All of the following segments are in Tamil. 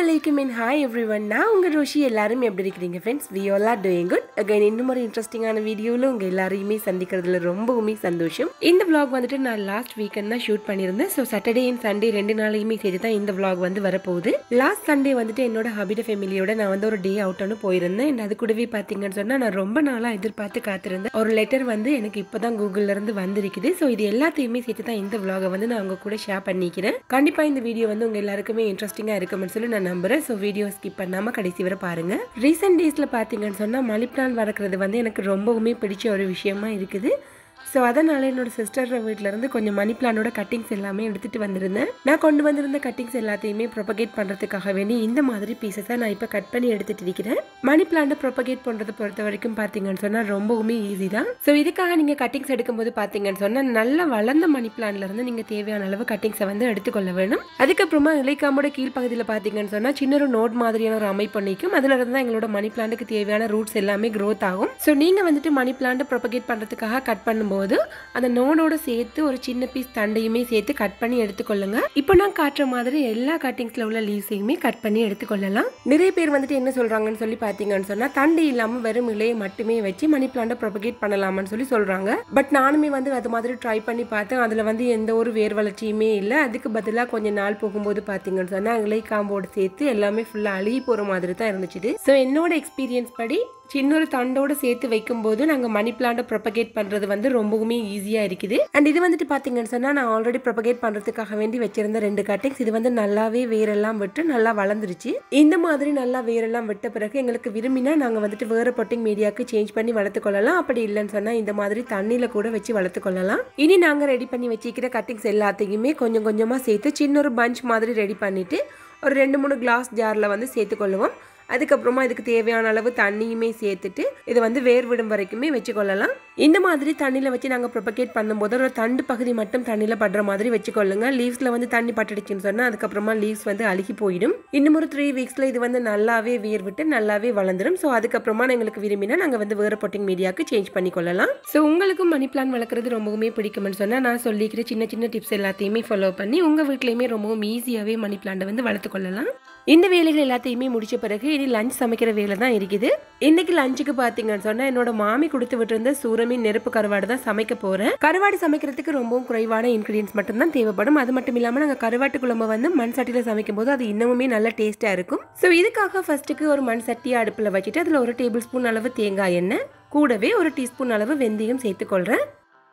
அலைக்கும் இன் ஹாய் எவ்ரி ஒன் நான் உங்கள் ரோஷி எல்லாரும் எப்படி இருக்கிறீங்க friends we all are doing good again இன்னும் ஒரு இன்ட்ரெஸ்டிங்கான வீடியோவில் உங்கள் எல்லாரையுமே சந்திக்கிறதுல ரொம்பவுமே சந்தோஷம் இந்த vlog வந்துட்டு நான் லாஸ்ட் வீக்கெண்ட் தான் ஷூட் பண்ணியிருந்தேன் ஸோ சாட்டர்டே அண்ட் சண்டே ரெண்டு நாளையுமே சேர்த்து தான் இந்த vlog வந்து வரப்போகுது லாஸ்ட் சண்டே வந்துட்டு என்னோட ஹபிட ஃபேமிலியோட நான் வந்து ஒரு டே அவுட்னு போயிருந்தேன் and அது கூடவே பார்த்தீங்கன்னு சொன்னால் நான் ரொம்ப நாளாக எதிர்பார்த்து காத்திருந்தேன் ஒரு லெட்டர் வந்து எனக்கு இப்போ தான் கூகுள்லேருந்து வந்திருக்குது ஸோ இது எல்லாத்தையுமே சேர்த்து தான் இந்த vlog-அ வந்து நான் உங்க கூட ஷேர் பண்ணிக்கிறேன் கண்டிப்பாக இந்த வீடியோ வந்து உங்கள் எல்லாருக்குமே இன்ட்ரெஸ்டிங்காக இருக்கும்னு சொல்லி நான் நம்புறேன் ஸோ வீடியோ ஸ்கிப் பண்ணாமல் கடைசி வரை பாருங்க ரீசெண்ட் டேஸில் பார்த்தீங்கன்னு சொன்னால் மணி பிளான் வளர்க்குறது வந்து எனக்கு ரொம்பவுமே பிடிச்ச ஒரு விஷயமா இருக்குது ஸோ அதனால் என்னோட சிஸ்டர் வீட்டிலேருந்து கொஞ்சம் மணி பிளானோட கட்டிங்ஸ் எல்லாமே எடுத்துகிட்டு வந்திருந்தேன் நான் கொண்டு வந்திருந்த கட்டிங்ஸ் எல்லாத்தையுமே ப்ரொபகேட் பண்ணுறதுக்காக வேண்டி இந்த மாதிரி பீசஸை நான் இப்போ கட் பண்ணி எடுத்துகிட்டு இருக்கிறேன் மணி பிளான்ட்டை ப்ரொபகேட் பண்ணுறதை பொறுத்த வரைக்கும் பார்த்தீங்கன்னு சொன்னால் ரொம்பவுமே ஈஸி தான் ஸோ இதுக்காக நீங்கள் கட்டிங்ஸ் எடுக்கும்போது பார்த்தீங்கன்னு சொன்னால் நல்ல வளர்ந்த மணி பிளான்லேருந்து நீங்கள் தேவையான அளவு கட்டிங்ஸை வந்து எடுத்துக்கொள்ள வேணும் அதுக்கப்புறமா இலைக்காமோட கீழ்ப்பகுதியில் பார்த்தீங்கன்னு சொன்னால் சின்ன ஒரு நோட் மாதிரியான ஒரு அமைப்பு நிற்கும் அதில் இருந்து தான் எங்களோட மணி பிளான்ட்டுக்கு தேவையான ரூட்ஸ் எல்லாமே க்ரோத் ஆகும் ஸோ நீங்கள் வந்துட்டு மணி பிளான்ட்டை ப்ரொபகேட் பண்ணுறதுக்காக கட் பண்ணும்போது அந்த நோடோட சேர்த்து ஒரு சின்ன பீஸ் தண்டையுமே சேர்த்து கட் பண்ணி எடுத்துக்கொள்ளுங்க இப்போ நான் காட்டுற மாதிரி எல்லா கட்டிங்ஸில் உள்ள லீவ்ஸையுமே கட் பண்ணி எடுத்துக்கொள்ளலாம் நிறைய பேர் வந்துட்டு என்ன சொல்கிறாங்கன்னு சொல்லி பார்த்தீங்கன்னு சொன்னால் தண்டு இல்லாமல் வெறும் இலையை மட்டுமே வச்சு மணி பிளான்ட்டை ப்ரொபகேட் பண்ணலாமான்னு சொல்லி சொல்கிறாங்க பட் நானுமே வந்து அது மாதிரி ட்ரை பண்ணி பார்த்தேன் அதில் வந்து எந்த ஒரு வேர் வளர்ச்சியுமே இல்லை அதுக்கு பதிலாக கொஞ்ச நாள் போகும்போது பார்த்தீங்கன்னு சொன்னால் இலை காம்போடு சேர்த்து எல்லாமே ஃபுல்லாக அழுகி போகிற மாதிரி தான் இருந்துச்சு ஸோ என்னோட எக்ஸ்பீரியன்ஸ் படி சின்ன ஒரு தண்டோட சேர்த்து வைக்கும்போது நாங்கள் மணி பிளான்ட்டை ப்ரொபகேட் பண்ணுறது வந்து ரொம்பவுமே ஈஸியாக இருக்குது அண்ட் இது வந்துட்டு பார்த்தீங்கன்னு சொன்னால் நான் ஆல்ரெடி ப்ரொபகேட் பண்ணுறதுக்காக வேண்டி வச்சிருந்த ரெண்டு கட்டிங்ஸ் இது வந்து நல்லாவே வேரெல்லாம் விட்டு நல்லா வளர்ந்துருச்சு இந்த மாதிரி நல்லா வேரெல்லாம் விட்ட பிறகு எங்களுக்கு விரும்பினா நாங்கள் வந்துட்டு வேறு பொட்டிங் மீடியாவுக்கு சேஞ்ச் பண்ணி வளர்த்துக்கொள்ளலாம் அப்படி இல்லைன்னு சொன்னால் இந்த மாதிரி தண்ணியில் கூட வச்சு வளர்த்துக்கொள்ளலாம் இனி நாங்கள் ரெடி பண்ணி வச்சிக்கிற கட்டிங்ஸ் எல்லாத்தையுமே கொஞ்சம் கொஞ்சமாக சேர்த்து சின்ன ஒரு பஞ்ச் மாதிரி ரெடி பண்ணிவிட்டு ஒரு ரெண்டு மூணு கிளாஸ் ஜாரில் வந்து சேர்த்துக்கொள்ளுவோம் அதுக்கப்புறமா இதுக்கு தேவையான அளவு தண்ணியுமே சேர்த்துட்டு இதை வந்து வேர் விடும் வரைக்குமே வச்சுக்கொள்ளலாம் இந்த மாதிரி தண்ணியில் வச்சு நாங்கள் ப்ரொபகேட் பண்ணும்போது ஒரு தண்டு பகுதி மட்டும் தண்ணியில் படுற மாதிரி வச்சுக்கொள்ளுங்க லீவ்ஸில் வந்து தண்ணி பட்டுடுச்சுன்னு சொன்னால் அதுக்கப்புறமா லீவ்ஸ் வந்து அழுகி போயிடும் இன்னும் ஒரு த்ரீ வீக்ஸில் இது வந்து நல்லாவே வேர் விட்டு நல்லாவே வளர்ந்துடும் ஸோ அதுக்கப்புறமா எங்களுக்கு விரும்பினா நாங்கள் வந்து வேறு பொட்டிங் மீடியாவுக்கு சேஞ்ச் பண்ணிக்கொள்ளலாம் ஸோ உங்களுக்கும் மணி பிளான் வளர்க்குறது ரொம்பவுமே பிடிக்கும்னு சொன்னால் நான் சொல்லிக்கிற சின்ன சின்ன டிப்ஸ் எல்லாத்தையுமே ஃபாலோ பண்ணி உங்கள் வீட்லேயுமே ரொம்பவும் ஈஸியாகவே மணி பிளான்ட்டை வந்து வளர்த்துக்கொள்ளலாம் இந்த வேலைகள் எல்லாத்தையுமே முடிச்ச பிறகு இனி லஞ்ச் சமைக்கிற வேலை தான் இருக்குது இன்னைக்கு லஞ்சுக்கு பார்த்தீங்கன்னு சொன்னால் என்னோட மாமி கொடுத்து விட்டுருந்த சூரமீன் நெருப்பு கருவாடு தான் சமைக்க போகிறேன் கருவாடு சமைக்கிறதுக்கு ரொம்பவும் குறைவான இன்க்ரீடியன்ஸ் மட்டும்தான் தேவைப்படும் அது மட்டும் இல்லாமல் நாங்கள் கருவாட்டு குழம்பு வந்து மண் சட்டியில் சமைக்கும் போது அது இன்னமுமே நல்ல டேஸ்ட்டாக இருக்கும் ஸோ இதுக்காக ஃபர்ஸ்ட்டுக்கு ஒரு மண் சட்டியை அடுப்பில் வச்சுட்டு அதில் ஒரு டேபிள் ஸ்பூன் அளவு தேங்காய் எண்ணெய் கூடவே ஒரு டீஸ்பூன் அளவு வெந்தயம் சேர்த்துக்கொள்கிறேன்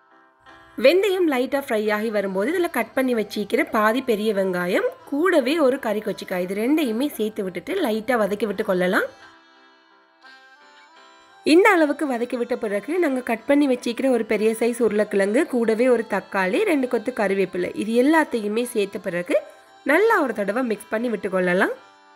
வெந்தயம் லைட்டாக ஃப்ரை ஆகி வரும்போது இதில் கட் பண்ணி வச்சிக்கிற பாதி பெரிய வெங்காயம் கூடவே ஒரு கறி கொச்சிக்காய் இது ரெண்டையுமே சேர்த்து விட்டுட்டு லைட்டாக வதக்கி விட்டு கொள்ளலாம் இந்த அளவுக்கு வதக்கி விட்ட பிறகு நாங்கள் கட் பண்ணி வச்சிக்கிற ஒரு பெரிய சைஸ் உருளைக்கிழங்கு கூடவே ஒரு தக்காளி ரெண்டு கொத்து கருவேப்பிலை இது எல்லாத்தையுமே சேர்த்த பிறகு நல்லா ஒரு தடவை மிக்ஸ் பண்ணி விட்டு கொள்ளலாம்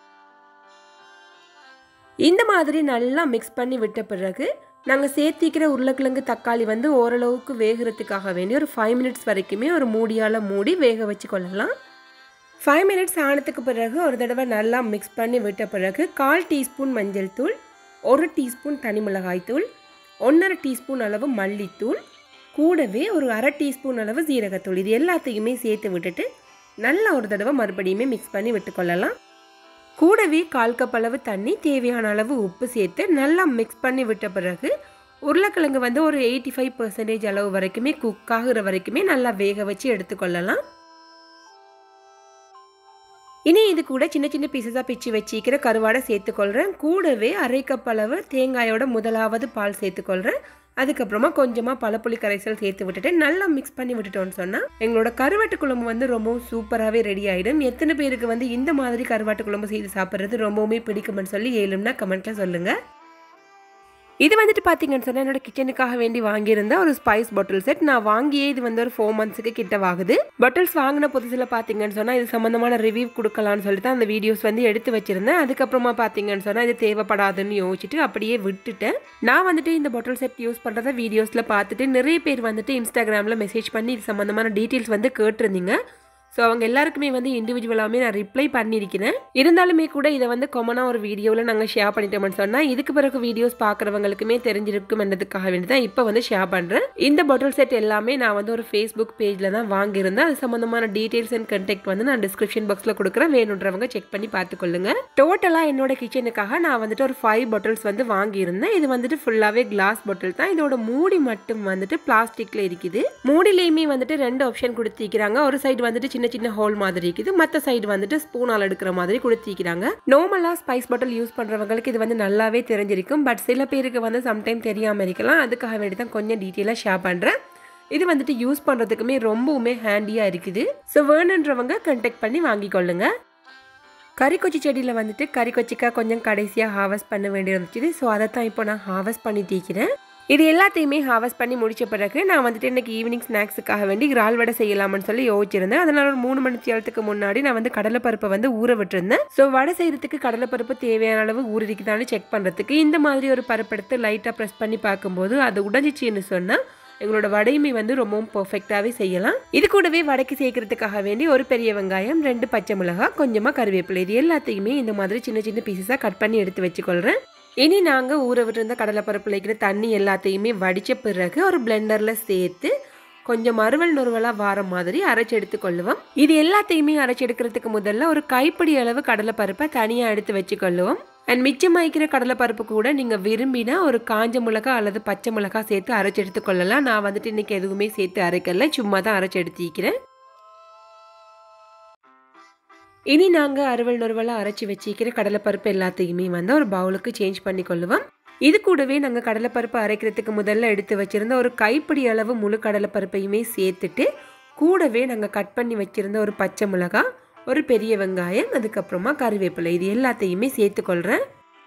இந்த மாதிரி நல்லா மிக்ஸ் பண்ணி விட்ட பிறகு நாங்கள் சேர்த்திக்கிற உருளைக்கிழங்கு தக்காளி வந்து ஓரளவுக்கு வேகிறதுக்காக வேண்டி ஒரு ஃபைவ் மினிட்ஸ் வரைக்குமே ஒரு மூடியால் மூடி வேக வச்சு கொள்ளலாம் ஃபைவ் மினிட்ஸ் ஆனதுக்கு பிறகு ஒரு தடவை நல்லா மிக்ஸ் பண்ணி விட்ட பிறகு கால் டீஸ்பூன் மஞ்சள் தூள் ஒரு டீஸ்பூன் தனி மிளகாய் தூள் ஒன்றரை டீஸ்பூன் அளவு மல்லித்தூள் கூடவே ஒரு அரை டீஸ்பூன் அளவு சீரகத்தூள் இது எல்லாத்தையுமே சேர்த்து விட்டுட்டு நல்லா ஒரு தடவை மறுபடியுமே மிக்ஸ் பண்ணி விட்டுக்கொள்ளலாம் கூடவே கால் கப் அளவு தண்ணி தேவையான அளவு உப்பு சேர்த்து நல்லா மிக்ஸ் பண்ணி விட்ட பிறகு உருளைக்கிழங்கு வந்து ஒரு எயிட்டி ஃபைவ் பர்சன்டேஜ் அளவு வரைக்குமே குக் ஆகுற வரைக்குமே நல்லா வேக வச்சு எடுத்துக்கொள்ளலாம் இனி இது கூட சின்ன சின்ன பீசஸாக பிச்சு வச்சிக்கிற கருவாடை சேர்த்துக்கொள்கிறேன் கூடவே அரை கப் அளவு தேங்காயோட முதலாவது பால் சேர்த்துக்கொள்கிறேன் அதுக்கப்புறமா கொஞ்சமாக பழப்புளி கரைசல் சேர்த்து விட்டுட்டு நல்லா மிக்ஸ் பண்ணி விட்டுட்டோம்னு சொன்னால் எங்களோட கருவாட்டு குழம்பு வந்து ரொம்பவும் சூப்பராகவே ரெடி ஆகிடும் எத்தனை பேருக்கு வந்து இந்த மாதிரி கருவாட்டு குழம்பு செய்து சாப்பிட்றது ரொம்பவுமே பிடிக்கும்னு சொல்லி ஏழும்னா கமெண்ட்டில் சொல்லுங்கள் இது வந்துட்டு பார்த்தீங்கன்னு சொன்னால் என்னோட கிச்சனுக்காக வேண்டி வாங்கியிருந்த ஒரு ஸ்பைஸ் பாட்டில் செட் நான் வாங்கியே இது வந்து ஒரு ஃபோர் மந்த்ஸுக்கு கிட்ட ஆகுது பாட்டில்ஸ் வாங்கின புதுசில் பார்த்தீங்கன்னு சொன்னால் இது சம்மந்தமான ரிவ்யூ கொடுக்கலான்னு சொல்லிட்டு அந்த வீடியோஸ் வந்து எடுத்து வச்சிருந்தேன் அதுக்கப்புறமா பார்த்தீங்கன்னு சொன்னால் இது தேவைப்படாதுன்னு யோசிச்சுட்டு அப்படியே விட்டுட்டேன் நான் வந்துட்டு இந்த பாட்டில் செட் யூஸ் பண்ணுறத வீடியோஸில் பார்த்துட்டு நிறைய பேர் வந்துட்டு இன்ஸ்டாகிராமில் மெசேஜ் பண்ணி இது சம்மந்தமான டீட்டெயில்ஸ் வந்து கேட்டிருந்தீங்க ஸோ அவங்க எல்லாருக்குமே வந்து இண்டிவிஜுவலாகவே நான் ரிப்ளை பண்ணியிருக்கிறேன் இருந்தாலுமே கூட இதை வந்து கொமனாக ஒரு வீடியோவில் நாங்கள் ஷேர் பண்ணிட்டோம்னு சொன்னால் இதுக்கு பிறகு வீடியோஸ் பார்க்குறவங்களுக்குமே தெரிஞ்சிருக்கும்ன்றதுக்காக வேண்டி தான் இப்போ வந்து ஷேர் பண்ணுறேன் இந்த பாட்டில் செட் எல்லாமே நான் வந்து ஒரு ஃபேஸ்புக் பேஜில் தான் வாங்கியிருந்தேன் அது சம்மந்தமான டீட்டெயில்ஸ் அண்ட் கண்டெக்ட் வந்து நான் டிஸ்கிரிப்ஷன் பாக்ஸில் கொடுக்குறேன் வேணுன்றவங்க செக் பண்ணி பார்த்துக்கொள்ளுங்க டோட்டலாக என்னோட கிச்சனுக்காக நான் வந்துட்டு ஒரு ஃபைவ் பாட்டில்ஸ் வந்து வாங்கியிருந்தேன் இது வந்துட்டு ஃபுல்லாகவே கிளாஸ் பாட்டில் தான் இதோட மூடி மட்டும் வந்துட்டு பிளாஸ்டிக்கில் இருக்குது மூடிலையுமே வந்துட்டு ரெண்டு ஆப்ஷன் கொடுத்திருக்கிறாங்க ஒரு சைடு வந்துட்டு சின்ன சின்ன ஹோல் மாதிரி இருக்குது மற்ற சைடு வந்துட்டு ஸ்பூனால் எடுக்கிற மாதிரி கொடுத்திருக்கிறாங்க நார்மலாக ஸ்பைஸ் பாட்டில் யூஸ் பண்ணுறவங்களுக்கு இது வந்து நல்லாவே தெரிஞ்சிருக்கும் பட் சில பேருக்கு வந்து சம்டைம் தெரியாமல் இருக்கலாம் அதுக்காக வேண்டி தான் கொஞ்சம் டீட்டெயிலாக ஷேர் பண்ணுறேன் இது வந்துட்டு யூஸ் பண்ணுறதுக்குமே ரொம்பவுமே ஹேண்டியாக இருக்குது ஸோ வேணுன்றவங்க கண்டெக்ட் பண்ணி வாங்கிக்கொள்ளுங்க கறிக்கொச்சி செடியில் வந்துட்டு கறிக்கொச்சிக்காய் கொஞ்சம் கடைசியாக ஹார்வெஸ்ட் பண்ண வேண்டியிருந்துச்சு ஸோ அதை தான் இப்போ நான் ஹார்வெஸ்ட் பண்ணி தீக்கிறேன் இது எல்லாத்தையுமே ஹார்வெஸ்ட் பண்ணி முடிச்ச பிறகு நான் வந்துட்டு இன்னைக்கு ஈவினிங் ஸ்நாக்ஸுக்காக வேண்டி இறால் வடை செய்யலாம்னு சொல்லி யோசிச்சிருந்தேன் அதனால ஒரு மூணு மணி நேரத்துக்கு முன்னாடி நான் வந்து கடலைப்பருப்பை வந்து ஊற விட்டுருந்தேன் ஸோ வடை செய்யறதுக்கு கடலைப்பருப்பு தேவையான அளவு ஊறிக்குதான்னு செக் பண்ணுறதுக்கு இந்த மாதிரி ஒரு பருப்பு எடுத்து லைட்டாக ப்ரெஸ் பண்ணி பார்க்கும்போது அது உடஞ்சிச்சின்னு சொன்னால் எங்களோட வடையுமே வந்து ரொம்பவும் பர்ஃபெக்டாகவே செய்யலாம் இது கூடவே வடைக்கு சேர்க்கறதுக்காக வேண்டி ஒரு பெரிய வெங்காயம் ரெண்டு பச்சை மிளகாய் கொஞ்சமாக கருவேப்பிலை இது எல்லாத்தையுமே இந்த மாதிரி சின்ன சின்ன பீசஸாக கட் பண்ணி எடுத்து வச்சுக்கொள்கிறேன் இனி நாங்கள் ஊற விட்டுருந்த கடலைப்பருப்பில் இருக்கிற தண்ணி எல்லாத்தையுமே வடித்த பிறகு ஒரு பிளெண்டரில் சேர்த்து கொஞ்சம் மறுவல் நொறுவலாக வார மாதிரி அரைச்சி எடுத்துக்கொள்ளுவோம் இது எல்லாத்தையுமே அரைச்சி எடுக்கிறதுக்கு முதல்ல ஒரு கைப்பிடி அளவு கடலைப்பருப்பை தனியாக எடுத்து வச்சுக்கொள்ளுவோம் அண்ட் மிச்சமாய்க்கிற கடலைப்பருப்பு கூட நீங்கள் விரும்பினா ஒரு காஞ்ச மிளகா அல்லது பச்சை மிளகா சேர்த்து அரைச்சி எடுத்துக்கொள்ளலாம் நான் வந்துட்டு இன்னைக்கு எதுவுமே சேர்த்து அரைக்கல சும்மா தான் அரைச்சி எடுத்துக்கிறேன் இனி நாங்கள் அறுவல் நொறுவலாக அரைச்சி வச்சிக்கிற கடலைப்பருப்பு எல்லாத்தையுமே வந்து ஒரு பவுலுக்கு சேஞ்ச் பண்ணி கொள்ளுவோம் இது கூடவே நாங்கள் கடலைப்பருப்பு அரைக்கிறதுக்கு முதல்ல எடுத்து வச்சிருந்த ஒரு கைப்பிடி அளவு முழு கடலைப்பருப்பையுமே சேர்த்துட்டு கூடவே நாங்கள் கட் பண்ணி வச்சிருந்த ஒரு பச்சை மிளகா ஒரு பெரிய வெங்காயம் அதுக்கப்புறமா கறிவேப்பிலை இது எல்லாத்தையுமே சேர்த்துக்கொள்கிறேன்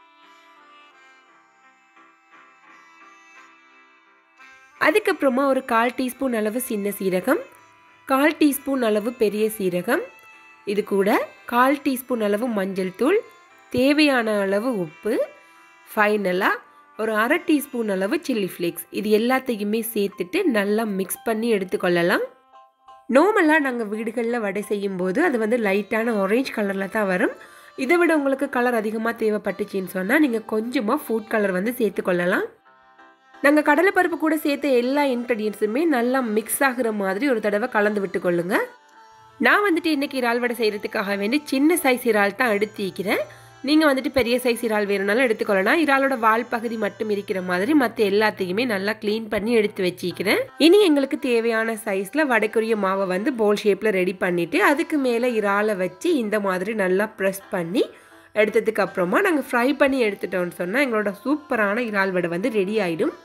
அதுக்கப்புறமா ஒரு கால் டீஸ்பூன் அளவு சின்ன சீரகம் கால் டீஸ்பூன் அளவு பெரிய சீரகம் இது கூட கால் டீஸ்பூன் அளவு மஞ்சள் தூள் தேவையான அளவு உப்பு ஃபைனலாக ஒரு அரை டீஸ்பூன் அளவு சில்லி ஃப்ளேக்ஸ் இது எல்லாத்தையுமே சேர்த்துட்டு நல்லா மிக்ஸ் பண்ணி எடுத்துக்கொள்ளலாம் நார்மலாக நாங்கள் வீடுகளில் வடை செய்யும்போது அது வந்து லைட்டான ஆரேஞ்ச் கலரில் தான் வரும் இதை விட உங்களுக்கு கலர் அதிகமாக தேவைப்பட்டுச்சின்னு சொன்னால் நீங்கள் கொஞ்சமாக ஃபுட் கலர் வந்து சேர்த்துக்கொள்ளலாம் நாங்கள் கடலைப்பருப்பு கூட சேர்த்த எல்லா இன்க்ரீடியன்ஸுமே நல்லா மிக்ஸ் ஆகுற மாதிரி ஒரு தடவை கலந்து விட்டுக்கொள்ளுங்க நான் வந்துட்டு இன்றைக்கி இறால் வடை செய்கிறதுக்காக வேண்டி சின்ன சைஸ் இறால் தான் எடுத்துக்கிறேன் நீங்கள் வந்துட்டு பெரிய சைஸ் இறால் வேணும்னாலும் எடுத்துக்கொள்ளலாம் இறாலோட வால் பகுதி மட்டும் இருக்கிற மாதிரி மற்ற எல்லாத்தையுமே நல்லா க்ளீன் பண்ணி எடுத்து வச்சிக்கிறேன் இனி எங்களுக்கு தேவையான சைஸில் வடைக்குரிய மாவை வந்து போல் ஷேப்பில் ரெடி பண்ணிவிட்டு அதுக்கு மேலே இறாலை வச்சு இந்த மாதிரி நல்லா ப்ரெஸ் பண்ணி எடுத்ததுக்கு அப்புறமா நாங்கள் ஃப்ரை பண்ணி எடுத்துட்டோம்னு சொன்னால் எங்களோட சூப்பரான இறால் வடை வந்து ரெடி ஆகிடும்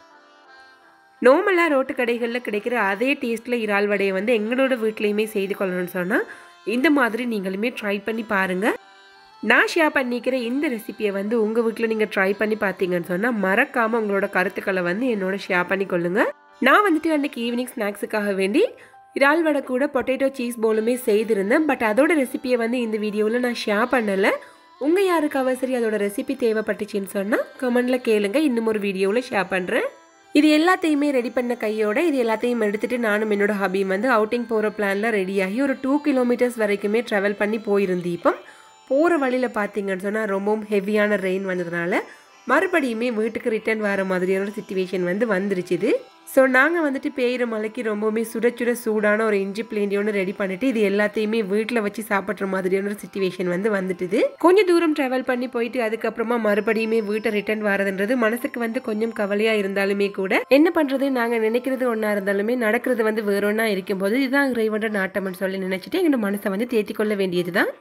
நார்மலாக ரோட்டு கடைகளில் கிடைக்கிற அதே டேஸ்ட்டில் இறால் வடையை வந்து எங்களோட வீட்லேயுமே செய்து கொள்ளணும்னு சொன்னால் இந்த மாதிரி நீங்களுமே ட்ரை பண்ணி பாருங்கள் நான் ஷேர் பண்ணிக்கிற இந்த ரெசிபியை வந்து உங்கள் வீட்டில் நீங்கள் ட்ரை பண்ணி பார்த்தீங்கன்னு சொன்னால் மறக்காமல் உங்களோட கருத்துக்களை வந்து என்னோட ஷேர் பண்ணி கொள்ளுங்கள் நான் வந்துட்டு அன்றைக்கி ஈவினிங் ஸ்நாக்ஸுக்காக வேண்டி இறால் வடை கூட பொட்டேட்டோ சீஸ் போலுமே செய்திருந்தேன் பட் அதோட ரெசிபியை வந்து இந்த வீடியோவில் நான் ஷேர் பண்ணலை உங்கள் யாருக்காவது சரி அதோட ரெசிபி தேவைப்பட்டுச்சின்னு சொன்னால் கமெண்டில் கேளுங்க இன்னும் ஒரு வீடியோவில் ஷேர் பண்ணுறேன் இது எல்லாத்தையுமே ரெடி பண்ண கையோட இது எல்லாத்தையும் எடுத்துட்டு நானும் என்னோட ஹபியும் வந்து அவுட்டிங் போகிற பிளானில் ரெடியாகி ஒரு டூ கிலோமீட்டர்ஸ் வரைக்குமே ட்ராவல் பண்ணி போயிருந்து இப்போ போகிற வழியில் பார்த்தீங்கன்னு சொன்னால் ரொம்பவும் ஹெவியான ரெயின் வந்ததுனால மறுபடியுமே வீட்டுக்கு ரிட்டர்ன் வர மாதிரியான ஒரு சுச்சுவேஷன் வந்து வந்துருச்சுது ஸோ நாங்கள் வந்துட்டு பெய்கிற மலைக்கு ரொம்பவுமே சுட சுட சூடான ஒரு இஞ்சி பிளேண்டி ஒன்று ரெடி பண்ணிட்டு இது எல்லாத்தையுமே வீட்டில் வச்சு சாப்பிட்ற மாதிரியான ஒரு சுச்சுவேஷன் வந்து வந்துட்டுது கொஞ்சம் தூரம் ட்ராவல் பண்ணி போயிட்டு அதுக்கப்புறமா மறுபடியுமே வீட்டை ரிட்டர்ன் வரதுன்றது மனசுக்கு வந்து கொஞ்சம் கவலையாக இருந்தாலுமே கூட என்ன பண்ணுறது நாங்கள் நினைக்கிறது ஒன்றா இருந்தாலுமே நடக்கிறது வந்து வேற ஒன்றா இருக்கும்போது இதுதான் இறைவன்ற நாட்டம்னு சொல்லி நினச்சிட்டு எங்களோட மனசை வந்து தேத்தி கொள்ள வேண்டியது தான்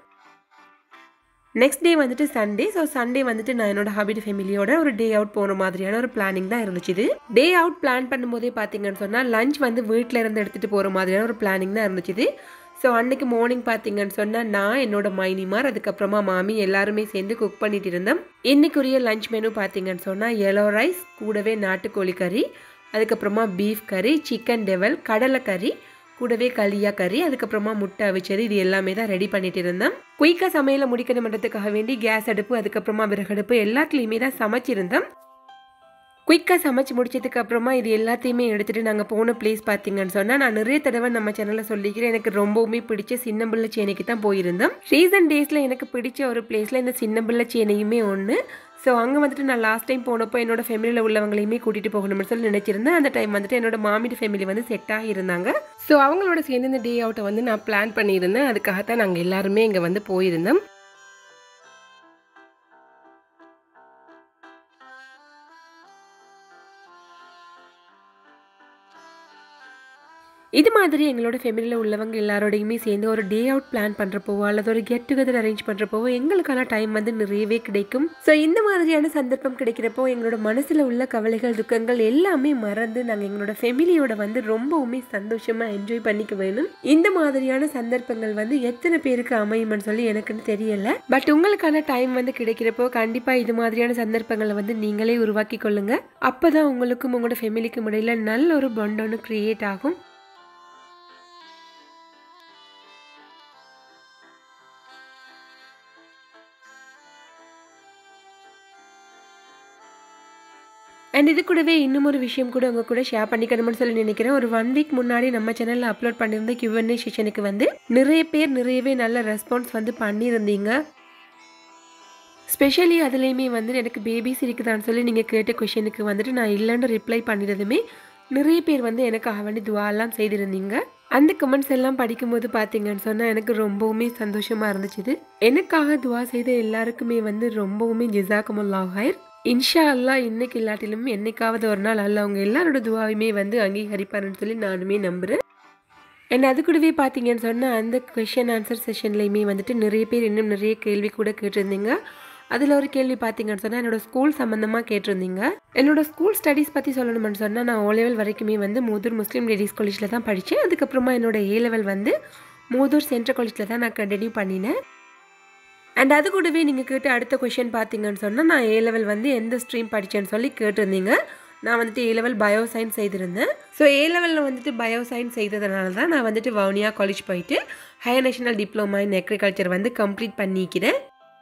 நெக்ஸ்ட் டே வந்துட்டு சண்டே ஸோ சண்டே வந்துட்டு நான் என்னோட ஹாபிட் ஃபேமிலியோட ஒரு டே அவுட் போகிற மாதிரியான ஒரு பிளானிங் தான் இருந்துச்சு இது டே அவுட் பிளான் பண்ணும்போதே பார்த்தீங்கன்னு சொன்னால் லஞ்ச் வந்து வீட்டில் இருந்து எடுத்துகிட்டு போகிற மாதிரியான ஒரு பிளானிங் தான் இருந்துச்சு ஸோ அன்னைக்கு மார்னிங் பார்த்தீங்கன்னு சொன்னால் நான் என்னோட மைனிமார் அதுக்கப்புறமா மாமி எல்லாருமே சேர்ந்து குக் பண்ணிட்டு இருந்தோம் இன்னைக்குரிய லஞ்ச் மெனு பார்த்தீங்கன்னு சொன்னால் எல்லோ ரைஸ் கூடவே நாட்டுக்கோழி கறி அதுக்கப்புறமா பீஃப் கறி சிக்கன் டெவல் கடலை கறி கூடவே களியா கறி அதுக்கப்புறமா முட்டை அவிச்சது இது எல்லாமே தான் ரெடி பண்ணிட்டு இருந்தேன் குயிக்காக சமையலை முடிக்கணுன்றதுக்காக வேண்டி கேஸ் அடுப்பு அதுக்கப்புறமா விறகடுப்பு எல்லாத்துலேயுமே தான் சமைச்சிருந்தேன் குயிக்காக சமைச்சு முடிச்சதுக்கு அப்புறமா இது எல்லாத்தையுமே எடுத்துகிட்டு நாங்கள் போன பிளேஸ் பார்த்தீங்கன்னு சொன்னால் நான் நிறைய தடவை நம்ம சேனலில் சொல்லிக்கிறேன் எனக்கு ரொம்பவுமே பிடிச்ச சின்னம்பிள்ளை சேனைக்கு தான் போயிருந்தோம் ரீசன்ட் டேஸில் எனக்கு பிடிச்ச ஒரு பிளேஸில் இந்த சின்னம்பிள்ளை சேனையுமே ஒன்று ஸோ அங்கே வந்துட்டு நான் லாஸ்ட் டைம் போனப்போ என்னோட ஃபேமிலியில் உள்ளவங்களையுமே கூட்டிகிட்டு போகணும்னு சொல்லி நினச்சிருந்தேன் அந்த டைம் வந்துட்டு என்னோட மாமிட்டு ஃபேமிலி வந்து செட் ஆகியிருந்தாங்க ஸோ அவங்களோட சேர்ந்து இந்த டே அவுட்டை வந்து நான் பிளான் பண்ணியிருந்தேன் அதுக்காகத்தான் நாங்கள் எல்லாருமே இங்கே வந்து போயிருந்தோம் இது மாதிரி எங்களோட ஃபேமிலியில் உள்ளவங்க எல்லாரோடையுமே சேர்ந்து ஒரு டே அவுட் பிளான் பண்ணுறப்போவோ அல்லது ஒரு கெட் டுகெதர் அரேஞ்ச் பண்ணுறப்போவோ எங்களுக்கான டைம் வந்து நிறையவே கிடைக்கும் ஸோ இந்த மாதிரியான சந்தர்ப்பம் கிடைக்கிறப்போ எங்களோட மனசில் உள்ள கவலைகள் துக்கங்கள் எல்லாமே மறந்து நாங்கள் எங்களோட ஃபேமிலியோட வந்து ரொம்பவுமே சந்தோஷமாக என்ஜாய் பண்ணிக்க வேணும் இந்த மாதிரியான சந்தர்ப்பங்கள் வந்து எத்தனை பேருக்கு அமையும்னு சொல்லி எனக்குன்னு தெரியல பட் உங்களுக்கான டைம் வந்து கிடைக்கிறப்போ கண்டிப்பாக இது மாதிரியான சந்தர்ப்பங்களை வந்து நீங்களே உருவாக்கி கொள்ளுங்க அப்போ தான் உங்களுக்கும் உங்களோட ஃபேமிலிக்கும் இடையில நல்ல ஒரு bond ஒன்று கிரியேட் ஆகும் அண்ட் இது கூடவே இன்னும் ஒரு விஷயம் கூட உங்க கூட ஷேர் பண்ணிக்கணும்னு சொல்லி நினைக்கிறேன் ஒரு ஒன் வீக் முன்னாடி நம்ம சேனலில் அப்லோட் பண்ணியிருந்த கியூஎன்ஏ செஷனுக்கு வந்து நிறைய பேர் நிறையவே நல்ல ரெஸ்பான்ஸ் வந்து பண்ணியிருந்தீங்க ஸ்பெஷலி அதுலேயுமே வந்து எனக்கு பேபிஸ் இருக்குதான்னு சொல்லி நீங்கள் கேட்ட கொஷனுக்கு வந்துட்டு நான் இல்லைன்னு ரிப்ளை பண்ணினதுமே நிறைய பேர் வந்து எனக்காக வேண்டி துவாலாம் செய்திருந்தீங்க அந்த கமெண்ட்ஸ் எல்லாம் படிக்கும்போது பார்த்தீங்கன்னு சொன்னால் எனக்கு ரொம்பவுமே சந்தோஷமாக இருந்துச்சு இது. எனக்காக துவா செய்த எல்லாருக்குமே வந்து ரொம்பவுமே ஜிசாக்கமுல்லாஹ் ஹைர் இன்ஷா அல்லாஹ் இன்னைக்கு இல்லாட்டிலும் என்னைக்காவது ஒரு நாள் அல்ல அவங்க எல்லாரோட துவாவையுமே வந்து அங்கீகரிப்பாருன்னு சொல்லி நானுமே நம்புகிறேன் அண்ட் அது கூடவே பார்த்தீங்கன்னு சொன்னால் அந்த கொஷின் ஆன்சர் செஷன்லையுமே வந்துட்டு நிறைய பேர் இன்னும் நிறைய கேள்வி கூட கேட்டிருந்தீங்க அதில் ஒரு கேள்வி பார்த்தீங்கன்னு சொன்னால் என்னோட ஸ்கூல் சம்மந்தமாக கேட்டிருந்தீங்க என்னோட ஸ்கூல் ஸ்டடீஸ் பற்றி சொல்லணும்னு சொன்னால் நான் ஓ லெவல் வரைக்குமே வந்து மூதூர் முஸ்லீம் லேடிஸ் காலேஜில் தான் படித்தேன் அதுக்கப்புறமா என்னோட ஏ லெவல் வந்து மூதூர் சென்ட்ரல் காலேஜில் தான் நான் கண்டினியூ பண்ணினேன் அண்ட் அது கூடவே நீங்கள் கேட்ட அடுத்த கொஷின் பார்த்தீங்கன்னு சொன்னால் நான் ஏ லெவல் வந்து எந்த ஸ்ட்ரீம் படித்தேன்னு சொல்லி கேட்டிருந்தீங்க நான் வந்துட்டு ஏ லெவல் பயோ சயின்ஸ் செய்திருந்தேன் ஸோ ஏ லெவலில் வந்துட்டு பயோ சயின்ஸ் செய்ததுனால தான் நான் வந்துட்டு வவுனியா காலேஜ் போயிட்டு higher national diploma in agriculture வந்து கம்ப்ளீட் பண்ணிக்கிறேன்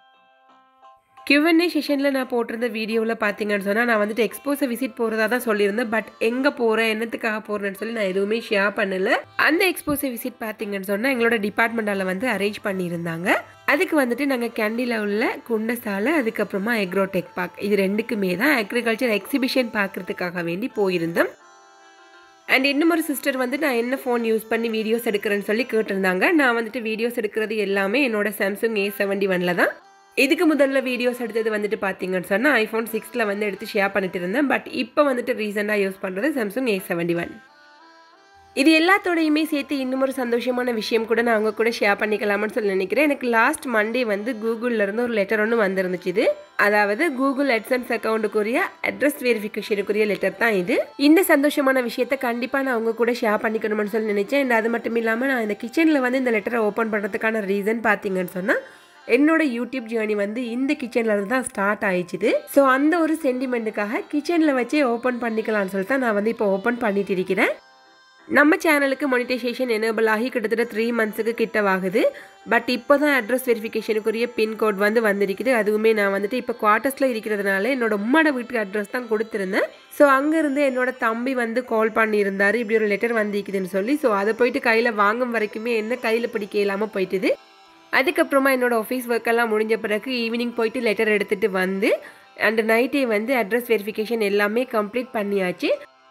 கியூஎன்ஏ செஷனில் நான் போட்டிருந்த வீடியோவில் பார்த்தீங்கன்னு சொன்னால் நான் வந்துட்டு எக்ஸ்போஸை விசிட் போகிறதா தான் சொல்லியிருந்தேன் பட் எங்கே போகிறேன் என்னத்துக்காக போகிறேன்னு சொல்லி நான் எதுவுமே ஷேர் பண்ணல அந்த எக்ஸ்போஸை விசிட் பார்த்தீங்கன்னு சொன்னால் எங்களோட டிபார்ட்மெண்டால் வந்து அரேஞ்ச் பண்ணியிருந்தாங்க அதுக்கு வந்துட்டு நாங்கள் கேண்டியில் உள்ள குண்டசாலை அதுக்கப்புறமா எக்ரோ டெக் பார்க் இது ரெண்டுக்குமே தான் அக்ரிகல்ச்சர் எக்ஸிபிஷன் பார்க்குறதுக்காக வேண்டி போயிருந்தோம் அண்ட் இன்னும் ஒரு சிஸ்டர் வந்து நான் என்ன ஃபோன் யூஸ் பண்ணி வீடியோஸ் எடுக்கிறேன்னு சொல்லி கேட்டிருந்தாங்க நான் வந்துட்டு வீடியோஸ் எடுக்கிறது எல்லாமே என்னோட சாம்சங் ஏ செவன்டி ஒனில் தான் இதுக்கு முதல்ல வீடியோஸ் எடுத்தது வந்துட்டு பார்த்தீங்கன்னு சொன்னால் ஐஃபோன் சிக்ஸில் வந்து எடுத்து ஷேர் பண்ணிட்டு இருந்தேன் பட் இப்போ வந்துட்டு ரீசெண்டாக யூஸ் பண்ணுறது சாம்சங் ஏ செவன்டி ஒன் இது எல்லாத்தோடையுமே சேர்த்து இன்னும் ஒரு சந்தோஷமான விஷயம் கூட நான் அவங்க கூட ஷேர் பண்ணிக்கலாம்னு சொல்லி நினைக்கிறேன் எனக்கு லாஸ்ட் மண்டே வந்து கூகுளில் இருந்து ஒரு லெட்டர் ஒன்று வந்திருந்துச்சு இது அதாவது கூகுள் அட்சன்ஸ் அக்கௌண்ட்டுக்குரிய அட்ரஸ் வெரிஃபிகேஷனுக்குரிய லெட்டர் தான் இது இந்த சந்தோஷமான விஷயத்த கண்டிப்பாக நான் அவங்க கூட ஷேர் பண்ணிக்கணும்னு சொல்லி நினைச்சேன் and அது மட்டும் இல்லாமல் நான் இந்த கிச்சனில் வந்து இந்த லெட்டரை ஓப்பன் பண்ணுறதுக்கான ரீசன் பார்த்தீங்கன்னு சொன்னால் என்னோட யூடியூப் ஜேர்னி வந்து இந்த கிச்சனில் இருந்து தான் ஸ்டார்ட் ஆயிடுச்சு ஸோ அந்த ஒரு சென்டிமெண்ட்டுக்காக கிச்சனில் வச்சே ஓப்பன் பண்ணிக்கலாம்னு சொல்லிட்டு தான் நான் வந்து இப்போ ஓப்பன் பண்ணிட்டு இருக்கிறேன் நம்ம சேனலுக்கு மானிட்டைசேஷன் எனேபிள் ஆகி கிட்டத்தட்ட த்ரீ மந்த்ஸுக்கு கிட்டவாகுது பட் இப்போ தான் அட்ரஸ் வெரிஃபிகேஷனுக்குரிய பின்கோட் வந்து வந்திருக்குது அதுவுமே நான் வந்துட்டு இப்போ குவார்ட்டர்ஸில் இருக்கிறதுனால என்னோட உம்மோட வீட்டுக்கு அட்ரஸ் தான் கொடுத்துருந்தேன் ஸோ அங்கேருந்து என்னோட தம்பி வந்து கால் பண்ணியிருந்தார் இப்படி ஒரு லெட்டர் வந்திருக்குதுன்னு சொல்லி ஸோ அதை போயிட்டு கையில் வாங்கும் வரைக்குமே என்ன கையில் பிடிக்க இல்லாமல் போயிட்டுது அதுக்கப்புறமா என்னோட ஆஃபீஸ் ஒர்க்கெல்லாம் முடிஞ்ச பிறகு ஈவினிங் போயிட்டு லெட்டர் எடுத்துகிட்டு வந்து அண்ட் நைட்டே வந்து அட்ரஸ் வெரிஃபிகேஷன் எல்லாமே கம்ப்ளீட் பண்ணியாச்சு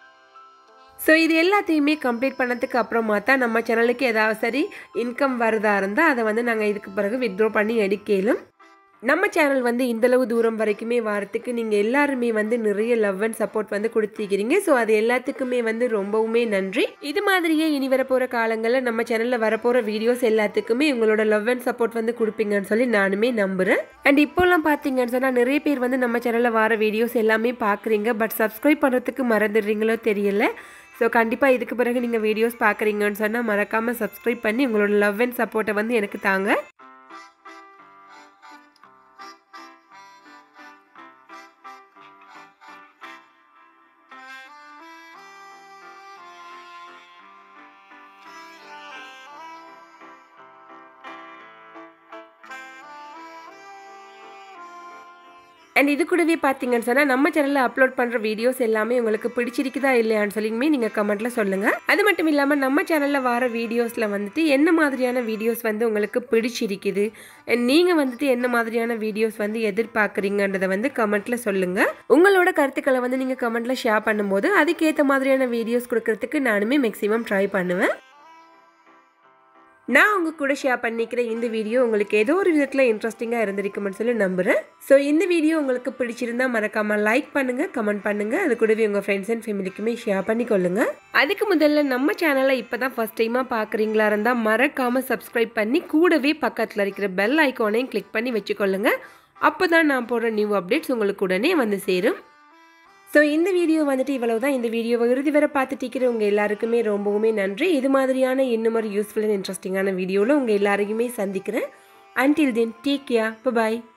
ஸோ இது எல்லாத்தையுமே கம்ப்ளீட் பண்ணதுக்கு அப்புறமா தான் நம்ம சேனலுக்கு ஏதாவது சரி இன்கம் வருதா இருந்தால் அதை வந்து நாங்கள் இதுக்கு பிறகு வித்ட்ரா பண்ணி எடுக்கலும் நம்ம சேனல் வந்து இந்தளவு தூரம் வரைக்குமே வரத்துக்கு நீங்கள் எல்லாருமே வந்து நிறைய லவ் அண்ட் சப்போர்ட் வந்து கொடுத்திருக்கிறீங்க ஸோ அது எல்லாத்துக்குமே வந்து ரொம்பவுமே நன்றி இது மாதிரியே இனி வரப்போகிற காலங்களில் நம்ம சேனலில் வரப்போகிற வீடியோஸ் எல்லாத்துக்குமே உங்களோட லவ் அண்ட் சப்போர்ட் வந்து கொடுப்பீங்கன்னு சொல்லி நானுமே நம்புகிறேன் அண்ட் இப்போல்லாம் பார்த்தீங்கன்னு சொன்னால் நிறைய பேர் வந்து நம்ம சேனலில் வர வீடியோஸ் எல்லாமே பார்க்குறீங்க பட் சப்ஸ்கிரைப் பண்ணுறதுக்கு மறந்துடுறீங்களோ தெரியல ஸோ கண்டிப்பாக இதுக்கு பிறகு நீங்கள் வீடியோஸ் பார்க்குறீங்கன்னு சொன்னால் மறக்காமல் சப்ஸ்கிரைப் பண்ணி உங்களோட லவ் அண்ட் சப்போர்ட்டை வந்து எனக்கு தாங்க அண்ட் இது கூடவே பார்த்தீங்கன்னு சொன்னால் நம்ம சேனலில் அப்லோட் பண்ணுற வீடியோஸ் எல்லாமே உங்களுக்கு பிடிச்சிருக்குதா இல்லையான்னு சொல்லியுமே நீங்கள் கமெண்ட்டில் சொல்லுங்கள் அது மட்டும் இல்லாமல் நம்ம சேனலில் வர வீடியோஸில் வந்துட்டு என்ன மாதிரியான வீடியோஸ் வந்து உங்களுக்கு பிடிச்சிருக்குது நீங்கள் வந்துட்டு என்ன மாதிரியான வீடியோஸ் வந்து எதிர்பார்க்குறீங்கன்றதை வந்து கமெண்ட்டில் சொல்லுங்கள் உங்களோட கருத்துக்களை வந்து நீங்கள் கமெண்ட்டில் ஷேர் பண்ணும்போது அதுக்கேற்ற மாதிரியான வீடியோஸ் கொடுக்கறதுக்கு நானுமே மேக்ஸிமம் ட்ரை பண்ணுவேன் நான் உங்க கூட ஷேர் பண்ணிக்கிற இந்த வீடியோ உங்களுக்கு ஏதோ ஒரு விதத்தில் இன்ட்ரெஸ்டிங்காக இருந்திருக்குமென்னு சொல்லி நம்புகிறேன் ஸோ இந்த வீடியோ உங்களுக்கு பிடிச்சிருந்தா மறக்காமல் லைக் பண்ணுங்கள் கமெண்ட் பண்ணுங்கள் அது கூடவே உங்கள் ஃப்ரெண்ட்ஸ் அண்ட் ஃபேமிலிக்குமே ஷேர் பண்ணிக்கொள்ளுங்க அதுக்கு முதல்ல நம்ம சேனலை இப்போ தான் ஃபஸ்ட் டைமாக பார்க்குறீங்களா இருந்தால் மறக்காமல் சப்ஸ்கிரைப் பண்ணி கூடவே பக்கத்தில் இருக்கிற பெல் ஐக்கானையும் கிளிக் பண்ணி வச்சுக்கொள்ளுங்க அப்போ தான் நான் போடுற நியூ அப்டேட்ஸ் உங்களுக்கு உடனே வந்து சேரும் ஸோ இந்த வீடியோ வந்துட்டு இவ்வளவு தான் இந்த வீடியோவை இறுதி வரை பார்த்துட்டு இருக்கிற உங்கள் எல்லாருக்குமே ரொம்பவுமே நன்றி இது மாதிரியான இன்னும் ஒரு யூஸ்ஃபுல் அண்ட் இன்ட்ரெஸ்டிங்கான வீடியோவில் உங்கள் எல்லாரையுமே சந்திக்கிறேன் அன்டில் தென் டேக் கேர் பாய்